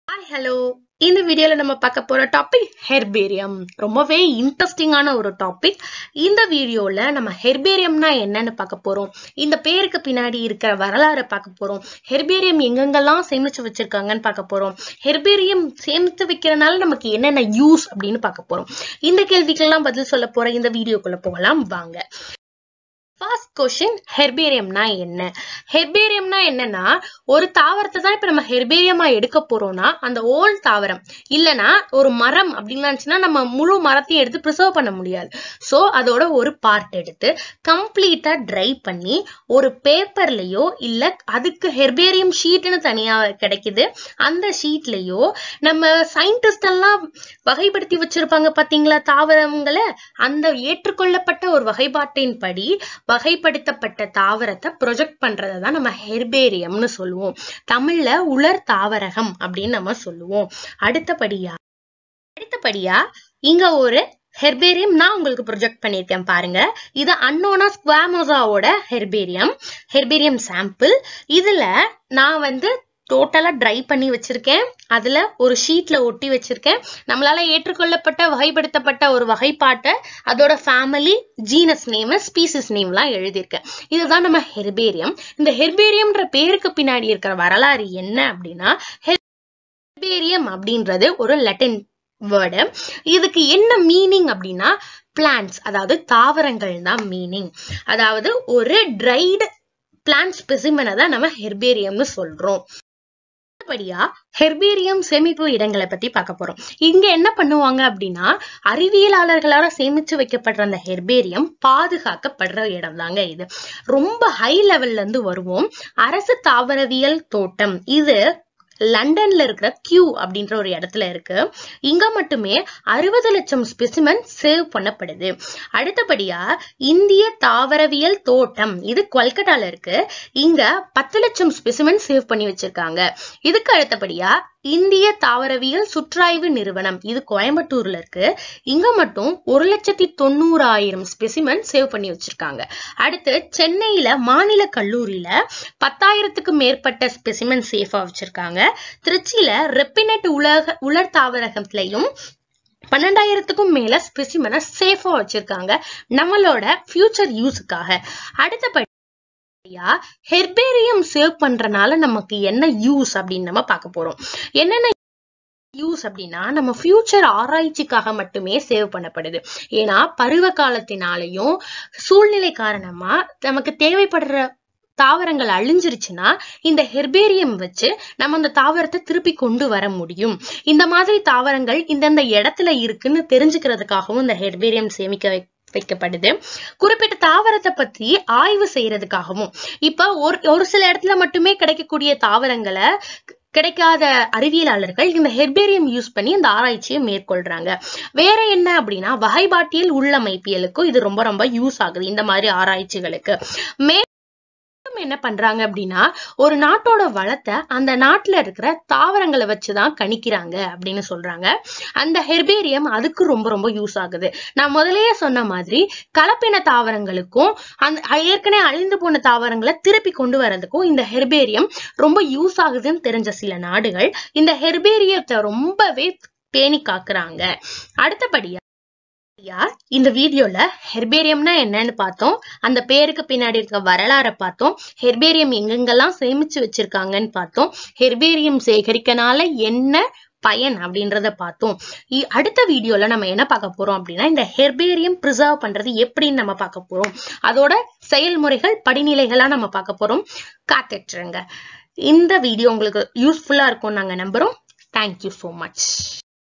hi hello இந்த வீடியோல நம்ம பார்க்க போற டாபிக் ஹெர்பேரியம் ரொம்பவே இன்ட்ரெஸ்டிங்கான ஒரு டாபிக் இந்த வீடியோல நம்ம ஹெர்பேரியம்னா என்னன்னு பார்க்க போறோம் இந்த பேருக்கு பின்னாடி இருக்கிற வரலாறை பார்க்க போறோம் ஹெர்பேரியம் எங்கெங்கெல்லாம் சேமிச்சு வச்சிருக்காங்கன்னு பார்க்க போறோம் ஹெர்பேரியம் சேமித்து வைக்கிறனால நமக்கு என்னென்ன யூஸ் அப்படின்னு பார்க்க போறோம் இந்த கேள்விக்கெல்லாம் பதில் சொல்ல போற இந்த வீடியோக்குள்ள போகலாம் வாங்க ஃபர்ஸ்ட் கொஸ்டின் ஹெர்பேரியம்னா என்ன ஹெர்பேரியம்னா என்னன்னா ஒரு தாவரத்தை தான் இப்ப நம்ம ஹெர்பேரியமா எடுக்க போறோம்னா அந்த ஓல் தாவரம் இல்லனா ஒரு மரம் அப்படின்னு இருந்துச்சுன்னா நம்ம முழு மரத்தையும் எடுத்து ப்ரிசர்வ் பண்ண முடியாது சோ அதோட ஒரு பார்ட் எடுத்து கம்ப்ளீட்டா ட்ரை பண்ணி ஒரு பேப்பர்லயோ இல்ல அதுக்கு ஹெர்பேரியம் ஷீட்னு தனியா கிடைக்குது அந்த ஷீட்லயோ நம்ம சயின்டிஸ்ட் எல்லாம் வகைப்படுத்தி வச்சிருப்பாங்க பாத்தீங்களா தாவரங்களை அந்த ஏற்றுக்கொள்ளப்பட்ட ஒரு வகைப்பாட்டின் படி வகைப்படுத்தப்பட்ட தாவரத்தை ப்ரொஜெக்ட் பண்றதை தான் நம்ம ஹெர்பேரியம்னு சொல்லுவோம் தமிழ்ல உலர் தாவரகம் அப்படின்னு நம்ம சொல்லுவோம் அடுத்தபடியா அடுத்தபடியா இங்க ஒரு ஹெர்பேரியம் நான் உங்களுக்கு ப்ரொஜெக்ட் பண்ணியிருக்கேன் பாருங்க இது அன்னோனா ஸ்குவாமோசாவோட ஹெர்பேரியம் ஹெர்பேரியம் சாம்பிள் இதுல நான் வந்து டோட்டலா ட்ரை பண்ணி வச்சிருக்கேன் அதுல ஒரு ஷீட்ல ஒட்டி வச்சிருக்கேன் நம்மளால ஏற்றுக்கொள்ளப்பட்ட வகைப்படுத்தப்பட்ட ஒரு வகைப்பாட்டை அதோட ஃபேமிலி ஜீனஸ் நேம் ஸ்பீசிஸ் நேம்லாம் எழுதியிருக்கேன் இதுதான் நம்ம ஹெர்பேரியம் இந்த ஹெர்பேரியம்ன்ற பேருக்கு பின்னாடி இருக்கிற வரலாறு என்ன அப்படின்னா ஹெர்பேரியம் அப்படின்றது ஒரு லட்டின் வேர்டு இதுக்கு என்ன மீனிங் அப்படின்னா பிளான்ஸ் அதாவது தாவரங்கள் தான் மீனிங் அதாவது ஒரு ட்ரைடு பிளான்ட் ஸ்பெசிமனை தான் நம்ம ஹெர்பேரியம்னு சொல்றோம் அடுத்தபடியா ஹெர்பேரியம் சேமிப்பு இடங்களை பத்தி பார்க்க போறோம் இங்க என்ன பண்ணுவாங்க அப்படின்னா அறிவியலாளர்களால சேமிச்சு வைக்கப்படுற அந்த ஹெர்பேரியம் பாதுகாக்கப்படுற இடம் தாங்க இது ரொம்ப ஹை லெவல்ல இருந்து வருவோம் அரசு தாவரவியல் தோட்டம் இது லண்டன்ல இருக்கிற கியூ அப்படின்ற ஒரு இடத்துல இருக்கு இங்க மட்டுமே அறுபது லட்சம் ஸ்பெசிமன் சேவ் பண்ணப்படுது அடுத்தபடியா இந்திய தாவரவியல் தோட்டம் இது கொல்கட்டால இருக்கு இங்க பத்து லட்சம் ஸ்பெசிமன் சேவ் பண்ணி வச்சிருக்காங்க இதுக்கு அடுத்தபடியா இந்திய தாவரவியல் சுற்றாய்வு நிறுவனம் இது கோயம்புத்தூர்ல இருக்கு இங்க மட்டும் ஒரு லட்சத்தி தொண்ணூறாயிரம் ஸ்பெசிமன் சேவ் பண்ணி வச்சிருக்காங்க அடுத்து சென்னையில மாநில கல்லூரியில பத்தாயிரத்துக்கு மேற்பட்ட ஸ்பெசிமன் சேஃபா வச்சிருக்காங்க திருச்சியில ரெப்பினட் உலக உலர் தாவரகத்திலையும் பன்னெண்டாயிரத்துக்கும் மேல ஸ்பெசிமனை சேஃபா வச்சிருக்காங்க நம்மளோட ஃபியூச்சர் யூஸுக்காக அடுத்தபடி ஹெர்பேரியம் சேவ் பண்றனால நமக்கு என்ன யூஸ் அப்படின்னு நம்ம பார்க்க போறோம் என்னென்ன யூஸ் அப்படின்னா நம்ம ஃபியூச்சர் ஆராய்ச்சிக்காக மட்டுமே சேவ் பண்ணப்படுது ஏன்னா பருவ காலத்தினாலையும் சூழ்நிலை காரணமா நமக்கு தேவைப்படுற தாவரங்கள் அழிஞ்சிருச்சுன்னா இந்த ஹெர்பேரியம் வச்சு நம்ம அந்த தாவரத்தை திருப்பி கொண்டு வர முடியும் இந்த மாதிரி தாவரங்கள் இந்தந்த இடத்துல இருக்குன்னு தெரிஞ்சுக்கிறதுக்காகவும் இந்த ஹெர்பேரியம் சேமிக்க வைக்கப்படுது குறிப்பிட்ட தாவரத்தை பத்தி ஆய்வு செய்யறதுக்காகவும் இப்ப ஒரு ஒரு சில இடத்துல மட்டுமே கிடைக்கக்கூடிய தாவரங்களை கிடைக்காத அறிவியலாளர்கள் இந்த ஹெர்பேரியம் யூஸ் பண்ணி இந்த ஆராய்ச்சியை மேற்கொள்றாங்க வேற என்ன அப்படின்னா வகைபாட்டியல் உள்ளமைப்பியலுக்கும் இது ரொம்ப ரொம்ப யூஸ் ஆகுது இந்த மாதிரி ஆராய்ச்சிகளுக்கு மே என்ன பண்றாங்க அப்படின்னா ஒரு நாட்டோட வளத்தை அந்த நாட்டுல இருக்கிற தாவரங்களை வச்சுதான் கணிக்கிறாங்க அப்படின்னு சொல்றாங்க அந்த ஹெர்பேரியம் அதுக்கு ரொம்ப ரொம்ப யூஸ் ஆகுது நான் முதலேயே சொன்ன மாதிரி கலப்பின தாவரங்களுக்கும் அந்த ஏற்கனவே அழிந்து போன தாவரங்களை திருப்பி கொண்டு வரதுக்கும் இந்த ஹெர்பேரியம் ரொம்ப யூஸ் ஆகுதுன்னு தெரிஞ்ச சில நாடுகள் இந்த ஹெர்பேரியத்தை ரொம்பவே பேணி காக்குறாங்க அடுத்தபடியா இந்த வீடியோல ஹெர்பேரியம்னா என்னன்னு பார்த்தோம் அந்த பேருக்கு பின்னாடி இருக்க வரலாறை பார்த்தோம் ஹெர்பேரியம் எங்கெங்கெல்லாம் சேமிச்சு வச்சிருக்காங்கன்னு பார்த்தோம் ஹெர்பேரியம் சேகரிக்கனால என்ன பயன் அப்படின்றத பார்த்தோம் அடுத்த வீடியோல நம்ம என்ன பார்க்க போறோம் அப்படின்னா இந்த ஹெர்பேரியம் ப்ரிசர்வ் பண்றது எப்படின்னு நம்ம பார்க்க போறோம் அதோட செயல்முறைகள் படிநிலைகளா நம்ம பார்க்க போறோம் காத்துட்டுருங்க இந்த வீடியோ உங்களுக்கு யூஸ்ஃபுல்லா இருக்கும் நாங்க நம்புறோம் தேங்க்யூ ஸோ மச்